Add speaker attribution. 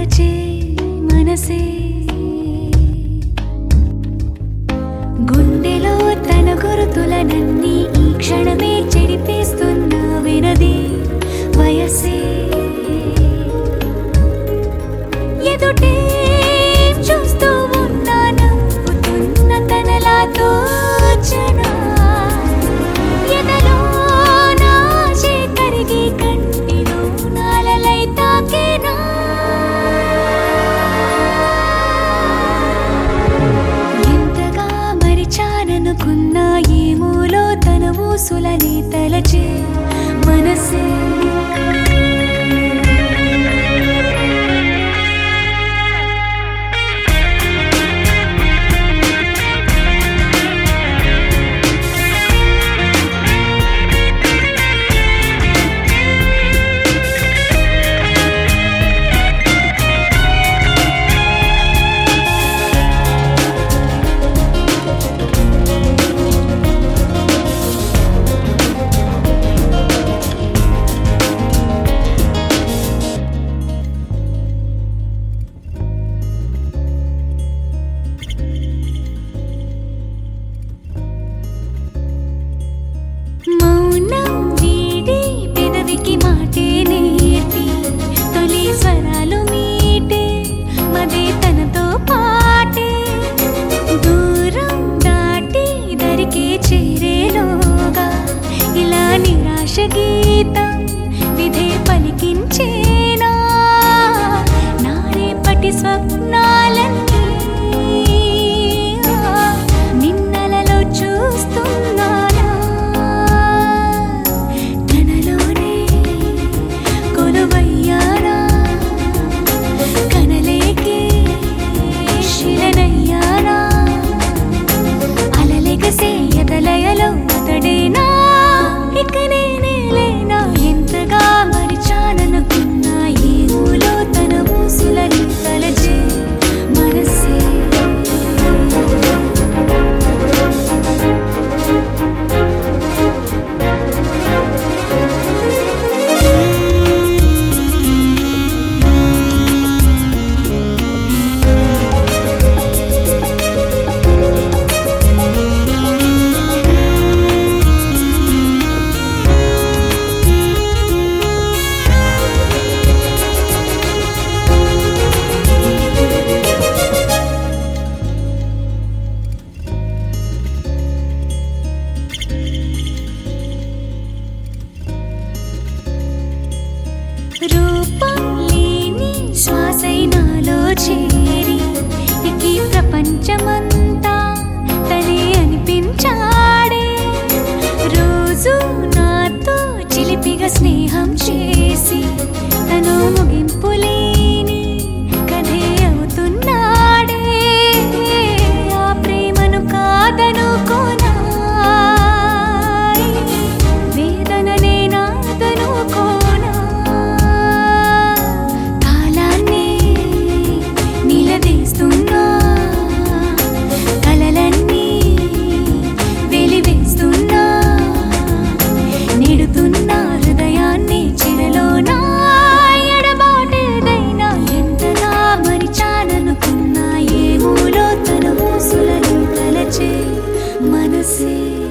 Speaker 1: తలచే మనసే గుండెలో తన గురుతులనన్నీ ఈ క్షణమే చెడిపేస్తున్న వినది వయసే ఎదుటే చూస్తూ ఉన్నా నవ్వుతున్న తనలా తోచనా ఎదలో నాచే కరిగి కంటిలో నాలలై తాకేనా ఎంతగా మరిచాననుకున్నా ఏమూలో తన ఊసులని తలచే మనసే మౌనం వీడి పెదవికి మాటే నేర్పి తొలి స్వరాలు మీటే మదే తనతో పాటే దూరం దాటి దరికే చేరేలోగా ఇలా నిరాశ గీతం విధే పలికించేనా నా రేపటి స్వప్నాలన్నీ నిన్నలలో చూస్తున్నానా తనలోనే కొలువయ్యానా కనలేకే శిలనయ్యానా అలలెగసే ఎదలయలో అతడేనా ఇక నేనే లేనా ఎంతగా మరిచాననుకున్నా ఏ ఊలో తన ఊసులని తలచే మనసే రూపం లేని శ్వాసై నాలో చేరి ఇక ఈ ప్రపంచమంతా తనే అనిపించాడే రోజు నాతో చిలిపిగా స్నేహం చేసి తను ముగింపు లేని కథే అవుతున్నాడే ఆ ప్రేమను కాదనుకోనా వేదననే నాదనుకోనా కాలాన్ని నిలదీస్తున్నా కలలన్నీ వెలివేస్తున్నా నెడుతున్నా హృదయాన్ని చిరలోనా ఎడబాటేదైనా ఎంతగా మరిచాననుకున్నా ఏమూలో తన ఊసులను తలచే మనసే